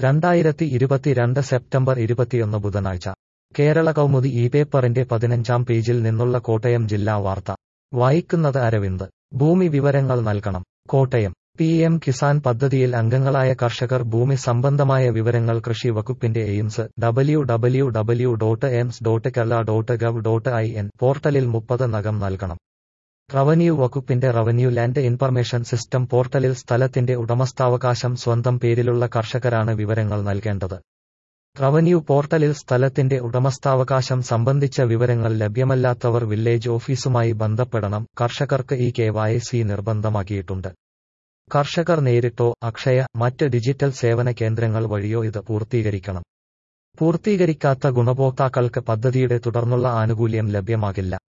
രണ്ടായിരത്തി ഇരുപത്തിരണ്ട് സെപ്റ്റംബർ ഇരുപത്തിയൊന്ന് ബുധനാഴ്ച കേരള കൗമുദി ഈ പേപ്പറിന്റെ പതിനഞ്ചാം പേജിൽ നിന്നുള്ള കോട്ടയം ജില്ലാ വാർത്ത വായിക്കുന്നത് അരവിന്ദ് ഭൂമി വിവരങ്ങൾ നൽകണം കോട്ടയം പി എം കിസാൻ പദ്ധതിയിൽ അംഗങ്ങളായ കർഷകർ ഭൂമി സംബന്ധമായ വിവരങ്ങൾ കൃഷി വകുപ്പിന്റെ AIMS W W W dot aims dot Kerala dot gov dot I N പോർട്ടലിൽ മുപ്പത് നകം നൽകണം റവന്യൂ വകുപ്പിന്റെ റവന്യൂ ലാൻഡ് ഇൻഫർമേഷൻ സിസ്റ്റം പോർട്ടലിൽ സ്ഥലത്തിന്റെ ഉടമസ്ഥാവകാശം സ്വന്തം പേരിലുള്ള കർഷകരാണ് വിവരങ്ങൾ നൽകേണ്ടത് റവന്യൂ പോർട്ടലിൽ സ്ഥലത്തിന്റെ ഉടമസ്ഥാവകാശം സംബന്ധിച്ച വിവരങ്ങൾ ലഭ്യമല്ലാത്തവർ വില്ലേജ് ഓഫീസുമായി ബന്ധപ്പെടണം കർഷകർക്ക് ഈ കെ വൈ സി നിർബന്ധമാക്കിയിട്ടുണ്ട് കർഷകർ നേരിട്ടോ അക്ഷയ മറ്റ് ഡിജിറ്റൽ സേവന കേന്ദ്രങ്ങൾ വഴിയോ ഇത് പൂർത്തീകരിക്കണം പൂർത്തീകരിക്കാത്ത ഗുണഭോക്താക്കൾക്ക് പദ്ധതിയുടെ തുടർന്നുള്ള ആനുകൂല്യം ലഭ്യമാകില്ല